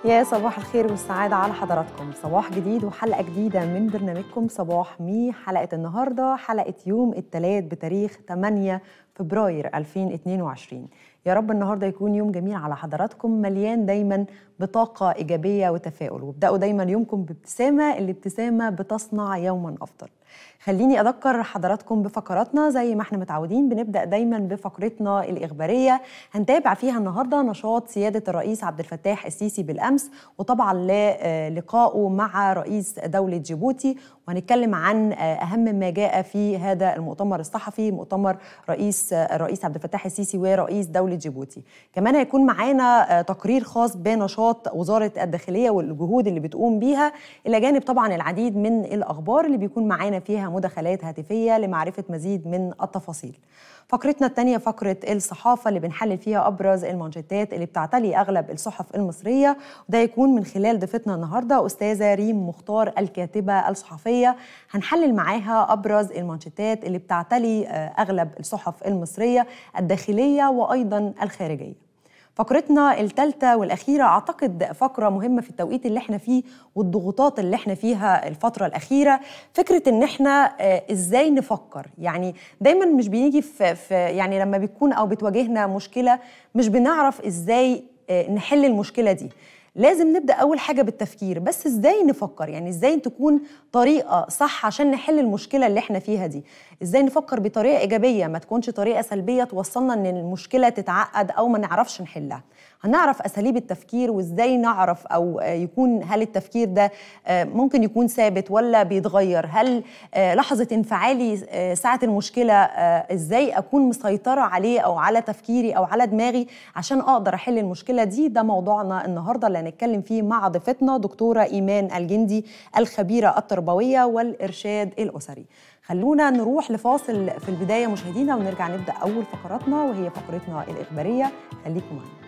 يا صباح الخير والسعادة على حضراتكم صباح جديد وحلقة جديدة من برنامجكم صباح مي حلقة النهاردة حلقة يوم الثلاث بتاريخ 8 فبراير 2022 يا رب النهارده يكون يوم جميل على حضراتكم مليان دايما بطاقة إيجابية وتفاؤل وابدأوا دايما يومكم بابتسامة الابتسامة بتصنع يوما أفضل خليني أذكر حضراتكم بفقراتنا زي ما احنا متعودين بنبدأ دايما بفقرتنا الإخبارية هنتابع فيها النهاردة نشاط سيادة الرئيس عبد الفتاح السيسي بالأمس وطبعا لقائه مع رئيس دولة جيبوتي وهنتكلم عن أهم ما جاء في هذا المؤتمر الصحفي مؤتمر رئيس الرئيس عبد الفتاح السيسي ورئيس دولة جيبوتي كمان هيكون معانا تقرير خاص بنشاط وزارة الداخلية والجهود اللي بتقوم بيها إلى جانب طبعا العديد من الأخبار اللي بيكون معانا فيها مداخلات هاتفية لمعرفة مزيد من التفاصيل فقرتنا الثانية فقرة الصحافة اللي بنحلل فيها أبرز المانشيتات اللي بتعتلي أغلب الصحف المصرية وده يكون من خلال ضيفتنا النهاردة أستاذة ريم مختار الكاتبة الصحفية هنحلل معاها أبرز المانشيتات اللي بتعتلي أغلب الصحف المصرية الداخلية وأيضا الخارجية فقرتنا الثالثة والأخيرة أعتقد فقرة مهمة في التوقيت اللي احنا فيه والضغوطات اللي احنا فيها الفترة الأخيرة فكرة إن احنا إزاي نفكر يعني دايما مش بنيجي في, في يعني لما بيكون أو بتواجهنا مشكلة مش بنعرف إزاي نحل المشكلة دي لازم نبدا اول حاجه بالتفكير بس ازاي نفكر يعني ازاي تكون طريقه صح عشان نحل المشكله اللي احنا فيها دي ازاي نفكر بطريقه ايجابيه ما تكونش طريقه سلبيه توصلنا ان المشكله تتعقد او ما نعرفش نحلها هنعرف اساليب التفكير وازاي نعرف او يكون هل التفكير ده ممكن يكون ثابت ولا بيتغير هل لحظه انفعالي ساعه المشكله ازاي اكون مسيطره عليه او على تفكيري او على دماغي عشان اقدر احل المشكله دي ده موضوعنا النهارده اللي هنتكلم فيه مع ضيفتنا دكتوره ايمان الجندي الخبيره التربويه والارشاد الاسري خلونا نروح لفاصل في البدايه مشاهدينا ونرجع نبدا اول فقراتنا وهي فقرتنا الاخباريه خليكم معنا